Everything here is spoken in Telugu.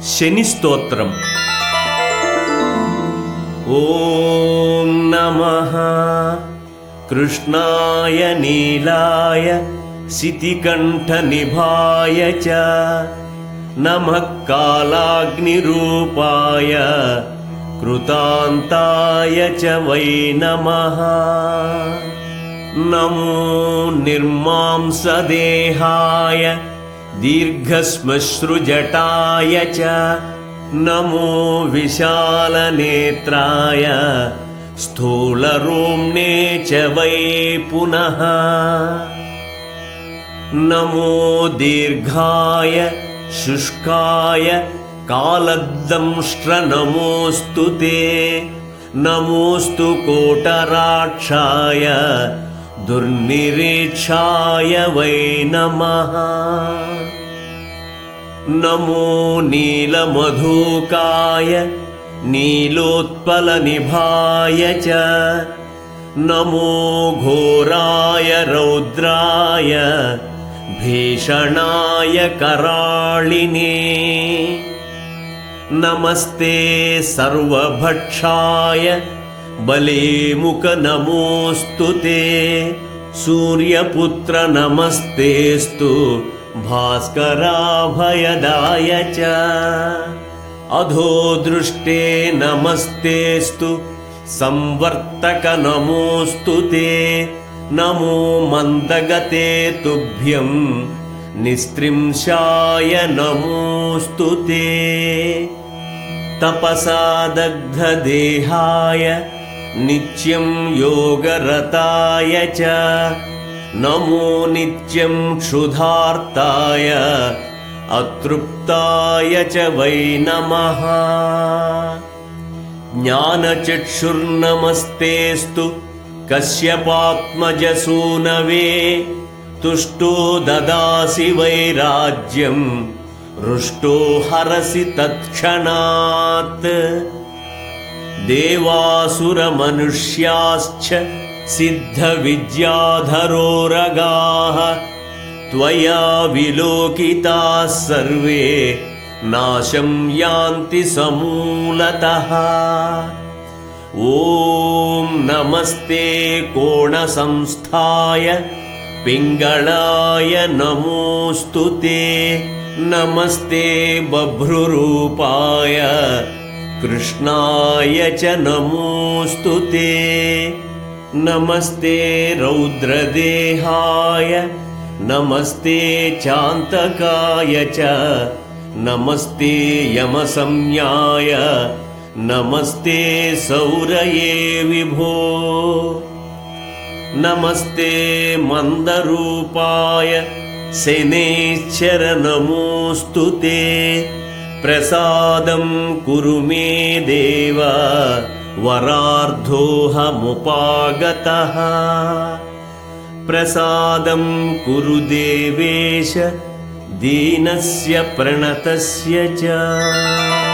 శని స్తోత్రం ఓం నమ కృష్ణాయ నీలాయ శితికంఠనిభాయ చ నమ కాలాగ్నిరూపాయ కృతాంతాయ చ వై నమః నమో నిర్మాంసదేహాయ దీర్ఘశ్మశ్రుజటాయ చ నమో విశాలనేత్రాయ స్థూలరోమ్ణే చ వై పునః నమో దీర్ఘాయ శుష్కాయ కాలద్దంష్ట్ర నమోऽस्तु ते నమోऽस्तु కోటరాక్షాయ దుర్నిరీక్షాయ వై నమః నమో నీలమధూకాయ నీలోత్పలనిభాయ చ నమో ఘోరాయ రౌద్రాయ భీషణాయ कराळिने నమస్తే సర్వభక్షాయ బలేముక నమోऽस्तु ते సూర్యపుత్ర నమస్తేస్తు భాస్కరాభయదాయ చ అధో దృష్టే నమస్తేస్తు సంవర్తక నమోऽस्तु ते నమో మందగతే తుభ్యం నిస్త్రింశాయ నమోऽस्तु ते తపసాదగ్ధదేహాయ నిత్యం యోగరతాయ చ నమో నిత్యం క్షుధార్తాయ అతృప్తాయ చ వై నమః జ్ఞానచక్షుర్నమస్తేస్తు కశ్యపాత్మజసూనవే తుష్టో దదాసి వైరాజ్యం హృష్టో హరసి తత్క్షణాత్ దేవాసురమనుష్యాశ్చ సిద్ధవిద్యాధరోరగాः त्वया विलोकिताः सर्वे नाशं यान्ति समूलतः ॐ नमस्ते कोणसंस्थाय पिङ्गळाय नमोऽस्तु ते नमस्ते बभ्रुरूपाय कृष्णाय च नमोऽस्तु ते नमस्ते रौद्रदेहाय नमस्ते चान्तकाय च नमस्ते यमसंज्ञाय नमस्ते सौरये विभो नमस्ते मन्दरूपाय शनैश्चर नमोऽस्तु ते प्रसादं कुरु मे देव वरार्धोऽहमुपागतः प्रसादं कुरु देवेश दीनस्य प्रणतस्य च